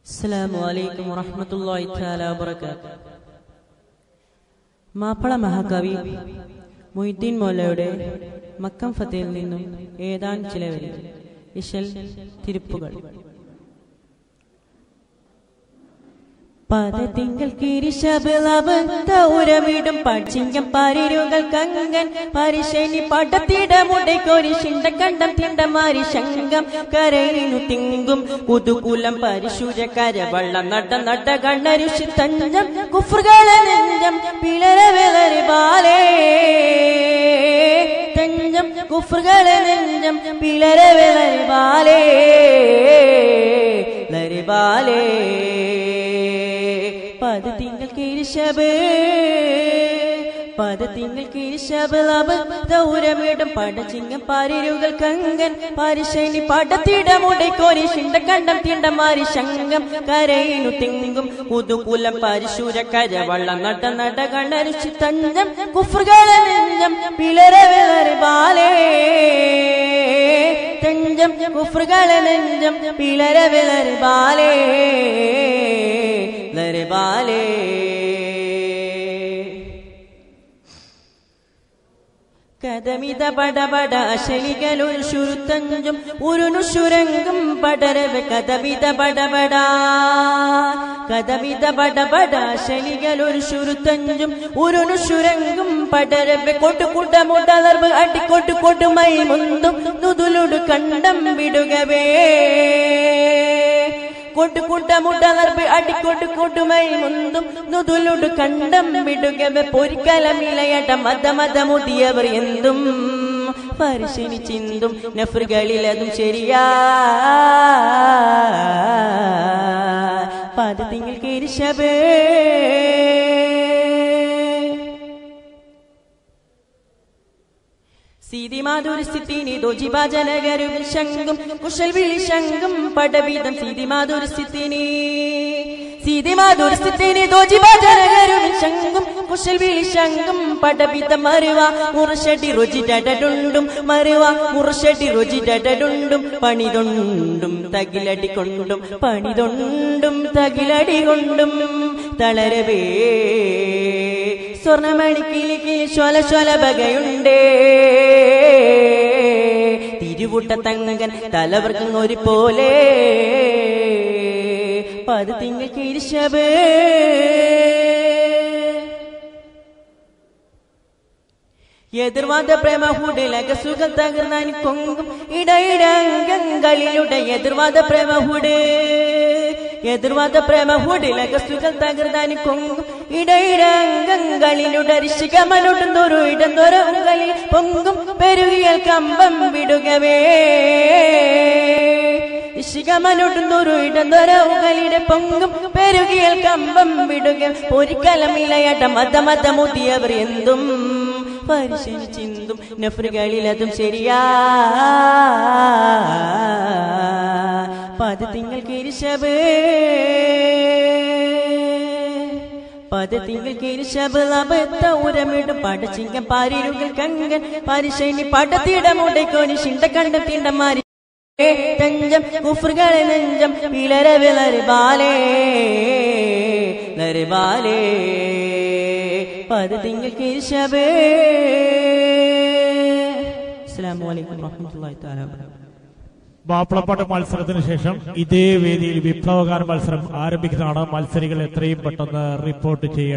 അസ്സലാമു അലൈക്കും വറഹ്മത്തുള്ളാഹി തആല വബറകാത്ത് മാപ്പള മഹാകവി മൊയ്തീൻ മൗലയുടെ മക്കം ഫത്തയിൽ നിന്നും ഏതാനും ചില വരികൾ ഇശൽ തിരുപ്പുകൾ പദത്തിങ്കൽ കിരിശബിളബുരമിടും പച്ചിങ്കം പരിരുകൾ കങ്കൻ പരിശനി പടത്തിടമുടൈക്കൊരു ശിണ്ട കണ്ടം തിണ്ടമാരി ശങ്കം കരയിനു തിങ്കും കുതുകുലം പരിശുര കരവള്ളം നട നട കണ്ണരുഷി തഞ്ചം കുഫറുകളെ നെഞ്ചം പിളര വിളറി ബാലേ തഞ്ചം കുഫറുകളെ നെഞ്ചം പിളര വിളറി ബാലേ ലരിബാലേ പദത്തിങ്ങൾ കിരിശബ് പദത്തിങ്ങൾ കിരിശബ് ലബ് ദൗരമിടും പടച്ചിങ്ങം പാരിരുകൾ കങ്കൻ പരിശനി പടത്തിടമുടൈക്കോരി ശിണ്ട കണ്ടം തിണ്ടമാരി ശങ്കം കരയിനു തിങ്കും പുതുകുലം പരിശൂര കരവള്ളം നട നട കണ്ണരിച്ചു തഞ്ചം കുഫറുകളെ നെഞ്ചം പിളര വിളറി ബാലേ തെഞ്ചം കുഫറുകളെ നെഞ്ചം പിളര വിളറി ബാലേ ലറി ബാലേ കഥമിത പടപട ശലികളൊരു ശുരുത്തഞ്ചും ഉരുണു ശുരങ്കും പടരവ് കഥമിത പടപട കഥമിത പടപട ശലികളൊരു ശുരുത്തഞ്ചും ഉരുണു ശുരങ്കും പടരവ് കൊട്ടുകൂട്ട മുടലർവ് അടിക്കൊട്ടു കൊട്ടുമൈ മുന്തും നുതുലുടു കണ്ടം വിടുകവേ കൊട്ടുകൂട്ട മുടലർവ് അടിക്കൊട്ടു കൊട്ടുമൈ മുന്തും നുതുലുടു കണ്ടം വിടുകവേ പൊരിക്കലമിളയട മത മത മുതിയവർ എന്തും പരിശനി ചിന്തും നഫറുകളിൽ അതും ശരിയാ പദത്തിങ്ങൾ കിരിശബേ സീതിമാധുരി സ്ഥിതിനി ദോജിഭാജനകരും ശങ്കും കുശൽ വിളി ശങ്കും പടവീതം സീതിമാധുരി സ്ഥിതിനി സീതിമാധുരി സ്ഥിതിനി ദോജിഭാജനകരും ശങ്കും കുശൽ വിളി ശങ്കും പടവീതം മറുവ മുറശടി രുചി ഡഡുണ്ടും മറുവ മുറശടി രുചി ഡഡുണ്ടും പണിതൊണ്ടും തകിലടി കൊണ്ടും പണിതൊണ്ടും തകിലടി കൊണ്ടും തളരവേ സ്വർണമണിക്കിളിക്ക് ശ്വല ശ്വല ബകയുണ്ടേ തിരുവുട്ട തങ്ങൻ തലവർക്കും ഒരു പോലെ പത് തിങ്കൾ കിരിശബേ എതിർവാദ പ്രേമ ഹുഡിലക സുഖം തകർന്നാൻ കൊങ്കും ഇടയിടങ്കങ്ങളിലുടെ എതിർവാദ പ്രേമ ഹുഡ് എതിർവാദ പ്രേമ ഹുഡിലക സുഖം തകർന്നാൻ കൊങ്കും ഇടയിടങ്കങ്ങളിലുടെ ഋഷികമനുടുന്നൊരു ഇടന്നൊരങ്ങളിൽ പൊങ്കും പെരുകിയൽ കമ്പം വിടുകവേ ഇഷികമനുടുന്നൊരു ഇടന്നൊരവുകളിടെ പൊങ്കും പെരുകിയൽ കമ്പം വിടുക പൊരിക്കലമിളയട മത മത മുതിയവർ എന്തും പരിശീലി ചിന്തും നഫറുകളിൽ അതും ശരിയാ പദത്തിങ്ങൾ കിരിശബ് പദത്തിങ്ങൾ കിരിശബ് ലബത്ത ഉരമിടും പടച്ചിങ്കം പാരിരുകൾ കങ്കൻ പരിശനി പടത്തിടമുടൈക്കോനി ശിണ്ട കണ്ട തിണ്ടമാരി തഞ്ചം കുഫറുകളെ നെഞ്ചം പിളര വിളറി ബാലേ ലറി ബാലേ പദത്തിങ്ങൾ കിരിശബേ അസ്സലാമു അലൈക്കും വറഹ്മത്തുള്ളാഹി തആല മാപ്പിളപ്പാട്ട് മത്സരത്തിന് ശേഷം ഇതേ വേദിയിൽ വിപ്ലവഗാന മത്സരം ആരംഭിക്കുന്നതാണ് മത്സരികൾ എത്രയും പെട്ടെന്ന് റിപ്പോർട്ട് ചെയ്യണം